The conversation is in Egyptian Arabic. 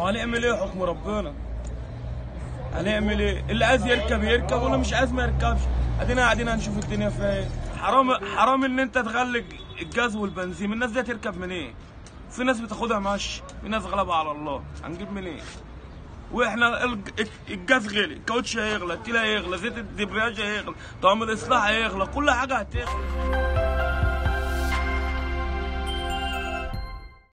هو هنعمل ايه حكم ربنا هنعمل ايه اللي عايز يركب يركب واللي مش عايز ما يركبش ادينا قاعدين هنشوف الدنيا فيها ايه حرام حرام ان انت تغلق الجاز والبنزين الناس دي هتركب منين إيه؟ في ناس بتاخدها ماشي في ناس غلبة على الله هنجيب منين إيه؟ واحنا الج- الجاز غلي الكاوتش هيغلى التيل هيغلى زيت الدبرياج هيغلى طعم الاصلاح هيغلى كل حاجه هتغلى